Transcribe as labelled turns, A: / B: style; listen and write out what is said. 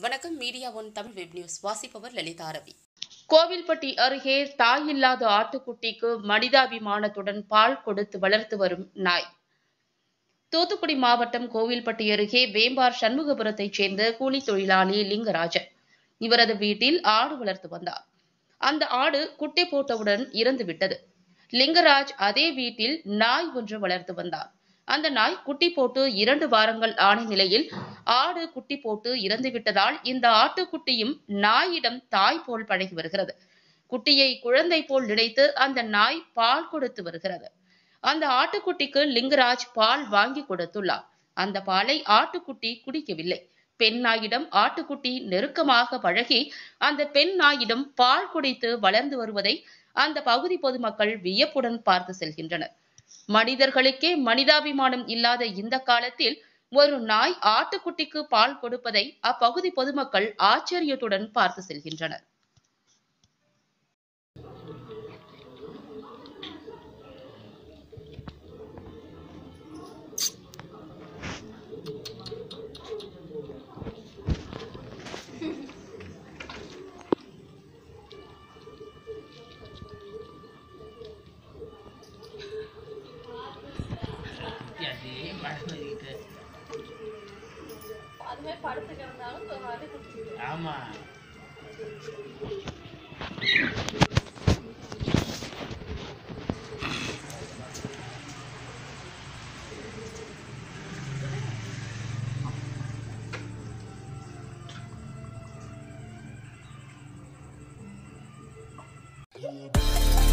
A: வணக்கம் media one Tamil web news வாசிப்பவர் லலிதா ரவி
B: கோவில்பட்டி அருகே தாயில்லாத ஆட்டுக்குட்டிக்கு மனிதாபிமானத்துடன் பால் கொடுத்து வளர்த்து வரும் நாய் தூத்துக்குடி மாவட்டம் கோவில்பட்டி அருகே வேம்பார் சண்முகபுரத்தைச் சேர்ந்த கூலி தொழிலாளி லிங்கராஜன் இவரது வீட்டில் ஆடு வளர்த்து வந்தார் அந்த ஆடு குட்டி போட்டவுடன் இறந்து விட்டது லிங்கராஜ் அதே வீட்டில் நாய் ஒன்று வளர்த்து வந்தார் அந்த நாய் குட்டி போட்டு இரண்டு வாரங்கள் ஆன நிலையில் ஆடு குட்டி போட்டு இறந்து விட்டதால் இந்த ஆட்டுக்குட்டியும் நாயிடம் தாய் போல் பழகி வருகிறது குட்டியை குழந்தை போல் நினைத்து அந்த நாய் பால் கொடுத்து வருகிறது அந்த ஆட்டுக்குட்டிக்கு லிங்கராஜ் பால் வாங்கி கொடுத்துள்ளார் அந்த பாலை ஆட்டுக்குட்டி குடிக்கவில்லை பெண் நாயிடம் ஆட்டுக்குட்டி நெருக்கமாக பழகி அந்த பெண் நாயிடம் பால் குடித்து வளர்ந்து வருவதை அந்த பகுதி பொதுமக்கள் வியப்புடன் பார்த்து செல்கின்றனர் மனிதர்களுக்கே மனிதாபிமானம் இல்லாத இந்த காலத்தில் ஒரு நாய் ஆட்டுக்குட்டிக்கு பால் கொடுப்பதை அப்பகுதி பொதுமக்கள் ஆச்சரியத்துடன் பார்த்து செல்கின்றனர்
C: அதே பழகிட்டு
D: அதுவே படுத்து கிடந்தாலும் அது குடிச்சிது
C: ஆமா
E: Yeah.